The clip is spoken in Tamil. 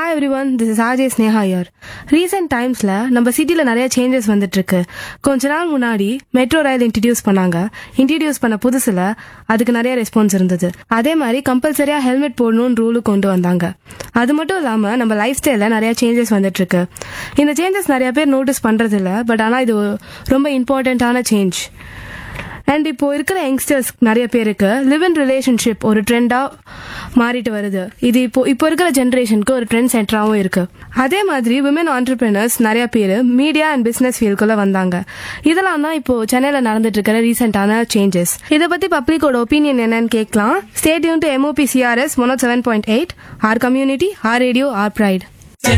hi everyone this is RJ Sneha here recent டைம்ஸில் நம்ம சிட்டியில் நிறைய சேஞ்சஸ் வந்துட்டு இருக்கு கொஞ்ச நாள் முன்னாடி மெட்ரோ ரயில் இன்ட்ரடியூஸ் பண்ணாங்க இன்ட்ரடியூஸ் பண்ண புதுசில் அதுக்கு நிறைய ரெஸ்பான்ஸ் இருந்தது அதே மாதிரி கம்பல்சரியாக ஹெல்மெட் போடணும்னு ரூலு கொண்டு வந்தாங்க அது மட்டும் இல்லாமல் நம்ம லைஃப் ஸ்டைலில் நிறைய சேஞ்சஸ் வந்துட்டு இருக்கு இந்த சேஞ்சஸ் நிறைய பேர் நோட்டீஸ் பண்ணுறது இல்லை பட் ஆனால் இது ரொம்ப இம்பார்ட்டண்ட்டான சேஞ்ச் அண்ட் இப்போ இருக்கிற யங்ஸ்டர்ஸ் நிறைய பேருக்கு லிவ் இன் ரிலேஷன்ஷிப் ஒரு ட்ரெண்டா மாறிட்டு வருது இது இப்போ இப்போ இருக்கிற ஜென்ரேஷனுக்கு ஒரு ட்ரெண்ட் சென்டராகவும் இருக்கு அதே மாதிரி விமன் ஆண்டர்பிரினர்ஸ் நிறைய பேர் மீடியா அண்ட் பிசினஸ் ஃபீல்டுக்குள்ள வந்தாங்க இதெல்லாம் தான் இப்போ சென்னையில் நடந்துட்டு இருக்கிற ரீசெண்டான சேஞ்சஸ் இதை பத்தி பப்ளிக்கோட ஒப்பீனியன் என்னன்னு கேட்கலாம் stay tuned to MOP CRS one seven point eight our community our radio our fried